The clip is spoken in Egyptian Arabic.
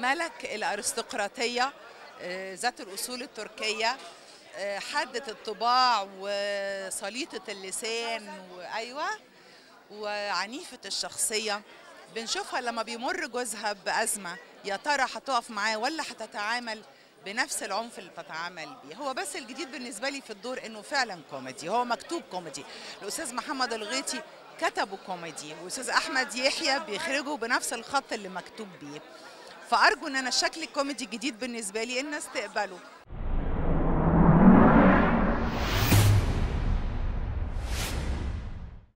ملك الارستقراطيه آه، ذات الاصول التركيه آه، حادة الطباع وسليطة اللسان وايوه وعنيفة الشخصية بنشوفها لما بيمر جوزها بأزمة يا ترى هتقف معاه ولا هتتعامل بنفس العنف اللي بتتعامل بيه هو بس الجديد بالنسبة لي في الدور انه فعلا كوميدي هو مكتوب كوميدي الأستاذ محمد الغيطي كتبه كوميدي والأستاذ أحمد يحيى بيخرجه بنفس الخط اللي مكتوب بيه فأرجو ان انا الشكل الكوميدي الجديد بالنسبة لي الناس تقبله